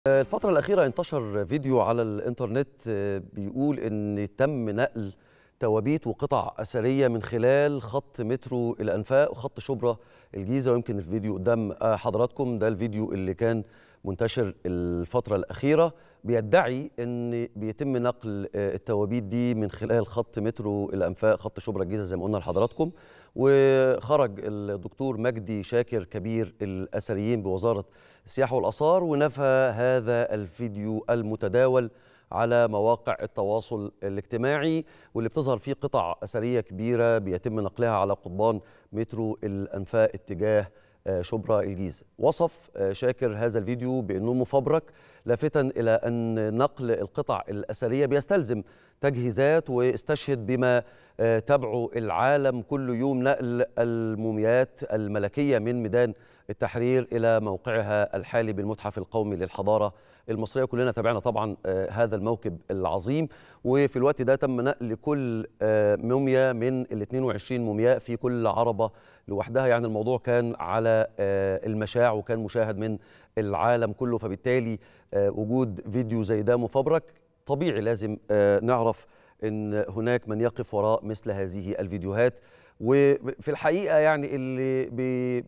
الفترة الأخيرة انتشر فيديو على الإنترنت بيقول إن تم نقل توابيت وقطع أثرية من خلال خط مترو الأنفاق وخط شبرا الجيزة ويمكن الفيديو قدام حضراتكم ده الفيديو اللي كان منتشر الفترة الأخيرة بيدعي ان بيتم نقل التوابيت دي من خلال خط مترو الانفاق خط شبرا الجيزه زي ما قلنا لحضراتكم وخرج الدكتور مجدي شاكر كبير الاثريين بوزاره السياحه والاثار ونفى هذا الفيديو المتداول على مواقع التواصل الاجتماعي واللي بتظهر فيه قطع اثريه كبيره بيتم نقلها على قضبان مترو الانفاق اتجاه شبرا الجيزه وصف شاكر هذا الفيديو بانه مفبرك لافتا الى ان نقل القطع الاثريه بيستلزم تجهيزات واستشهد بما تبعه العالم كل يوم نقل الموميات الملكيه من ميدان التحرير الى موقعها الحالي بالمتحف القومي للحضاره المصريه كلنا تابعنا طبعا هذا الموكب العظيم وفي الوقت ده تم نقل كل موميا من ال 22 مومياء في كل عربه لوحدها يعني الموضوع كان على المشاع وكان مشاهد من العالم كله فبالتالي وجود فيديو زي ده مفبرك طبيعي لازم نعرف ان هناك من يقف وراء مثل هذه الفيديوهات وفي الحقيقه يعني اللي بي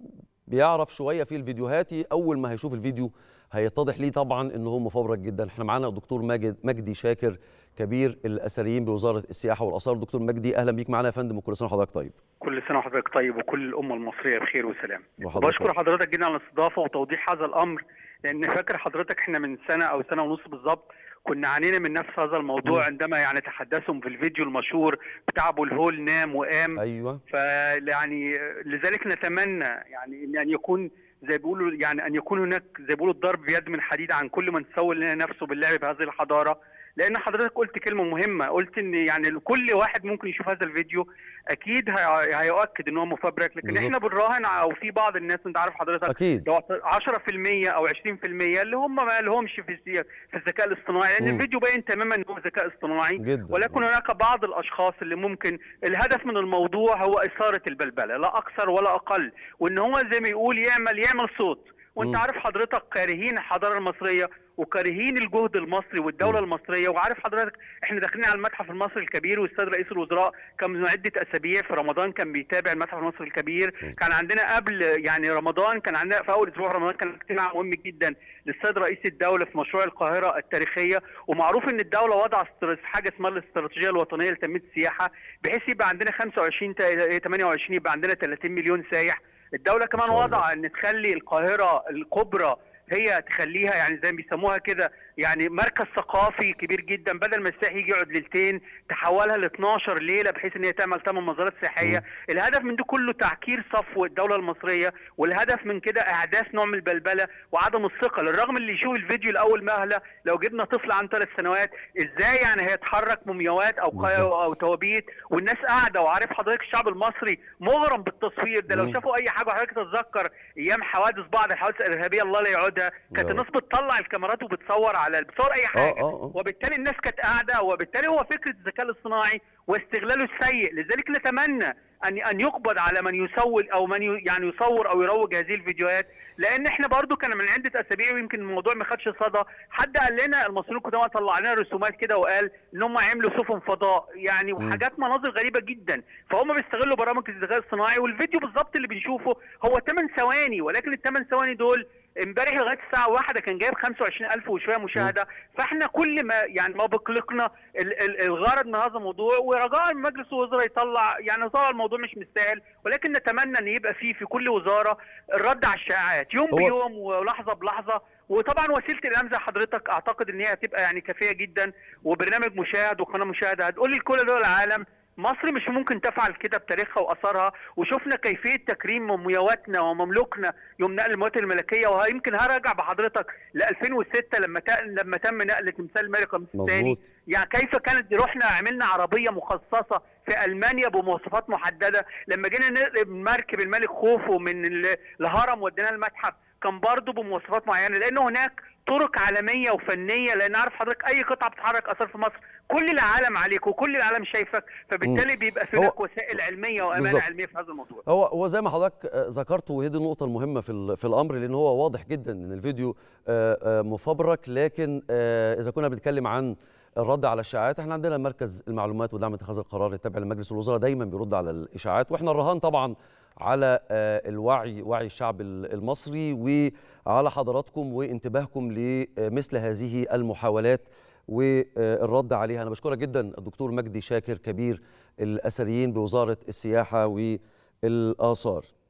بيعرف شويه في الفيديوهات اول ما هيشوف الفيديو هيتضح ليه طبعا ان هو مفبرك جدا احنا معانا الدكتور ماجد مجدي شاكر كبير الاثريين بوزاره السياحه والاثار دكتور مجدي اهلا بيك معانا يا فندم وكل سنه وحضرتك طيب كل سنه وحضرتك طيب وكل الامه المصريه بخير وسلام وبشكر حضرتك جدا على الاستضافه وتوضيح هذا الامر لان فاكر حضرتك انا من سنه او سنه ونص بالظبط كنا عانينا من نفس هذا الموضوع م. عندما يعني تحدثهم في الفيديو المشهور بتاع ابو الهول نام وقام ايوه فيعني لذلك نتمنى يعني ان يكون زي بيقولوا يعني ان يكون هناك زي بيقولوا الضرب بيد من حديد عن كل من سول لنا نفسه باللعب بهذه الحضاره لان حضرتك قلت كلمه مهمه قلت ان يعني كل واحد ممكن يشوف هذا الفيديو اكيد هيؤكد ان هو مفبرك لكن بالزبط. احنا بنراهن او في بعض الناس انت عارف حضرتك اكيد 10% او 20% اللي هم ما لهمش في في الذكاء الاصطناعي لان الفيديو باين تماما ان هو ذكاء اصطناعي جدا. ولكن هناك بعض الاشخاص اللي ممكن الهدف من الموضوع هو اثاره البلبله لا اكثر ولا اقل وان هو زي ما يقول يعمل يعمل صوت وانت م. عارف حضرتك كارهين الحضاره المصريه وكارهين الجهد المصري والدوله م. المصريه وعارف حضرتك احنا داخلين على المتحف المصري الكبير والاستاذ رئيس الوزراء كان من عده اسابيع في رمضان كان بيتابع المتحف المصري الكبير م. كان عندنا قبل يعني رمضان كان عندنا في اول اسبوع رمضان كان اجتماع مهم جدا للسيد رئيس الدوله في مشروع القاهره التاريخيه ومعروف ان الدوله وضع حاجه اسمها الاستراتيجيه الوطنيه لتنميه السياحه بحيث يبقى عندنا 25 28 يبقى عندنا 30 مليون سايح الدوله كمان وضع ان تخلي القاهره الكبرى هي تخليها يعني زي ما بيسموها كده يعني مركز ثقافي كبير جدا بدل ما السائح يجي يقعد ليلتين تحولها ل 12 ليله بحيث ان هي تعمل ثمان مزارات سياحيه، م. الهدف من ده كله تعكير صفو الدوله المصريه والهدف من كده احداث نوع من البلبله وعدم الثقه للرغم اللي يشوف الفيديو لاول مهله لو جبنا طفل عن ثلاث سنوات ازاي يعني هيتحرك مومياوات او قاية او توابيت والناس قاعده وعارف حضرتك الشعب المصري مغرم بالتصوير ده لو م. شافوا اي حاجه حضرتك تتذكر ايام حوادث بعض الحوادث الارهابيه الله لا يعودها كانت الناس بتطلع الكاميرات وبتصور على بتصور اي حاجه أوه أوه. وبالتالي الناس كانت قاعده وبالتالي هو فكره الذكاء الاصطناعي واستغلاله السيء لذلك نتمنى ان ان يقبض على من يسول او من يعني يصور او يروج هذه الفيديوهات لان احنا برضو كان من عده اسابيع ويمكن الموضوع ما خدش صدى حد قال لنا المصريين القدامى طلع لنا رسومات كده وقال ان هم عملوا سفن فضاء يعني وحاجات مناظر غريبه جدا فهم بيستغلوا برامج الذكاء الاصطناعي والفيديو بالظبط اللي بنشوفه هو 8 ثواني ولكن ال 8 ثواني دول امبارح لغايه الساعه واحدة كان جايب 25000 وشويه مشاهده فاحنا كل ما يعني ما بقلقنا الغرض من هذا الموضوع ورجاء مجلس الوزراء يطلع يعني طبعا الموضوع مش مستاهل ولكن نتمنى ان يبقى فيه في كل وزاره الرد على الشائعات يوم بيوم ولحظه بلحظه وطبعا وسيله الاعلام زي حضرتك اعتقد ان هي هتبقى يعني كافيه جدا وبرنامج مشاهد وقناه مشاهده هتقول لكل دول العالم مصر مش ممكن تفعل كده بتاريخها واثارها وشفنا كيفيه تكريم مومياواتنا ومملوكنا يوم نقل المواد الملكيه ويمكن هرجع بحضرتك ل 2006 لما لما تم نقل تمثال الملك رمسيس الثاني يعني كيف كانت رحنا عملنا عربيه مخصصه في المانيا بمواصفات محدده لما جينا نقلب مركب الملك خوفو من الهرم وديناه المتحف كان برضه بمواصفات معينه لان هناك طرق عالميه وفنيه لان عارف حضرتك اي قطعه بتتحرك اثار في مصر كل العالم عليك وكل العالم شايفك فبالتالي بيبقى في هو- هناك وسائل علميه وامانه بالظبط. علميه في هذا الموضوع هو هو زي ما حضرتك آه، ذكرت وهي دي النقطة المهمة في ال- في الأمر لأن هو واضح جدا إن الفيديو آه، آه، مفبرك لكن آه، إذا كنا بنتكلم عن الرد على الشائعات احنا عندنا مركز المعلومات ودعم اتخاذ القرار التابع لمجلس الوزراء دايما بيرد على الاشاعات واحنا الرهان طبعا على آه، الوعي وعي الشعب ال- المصري وعلى حضراتكم وانتباهكم لمثل هذه المحاولات والرد عليها انا بشكرك جدا الدكتور مجدي شاكر كبير الاثريين بوزاره السياحه والاثار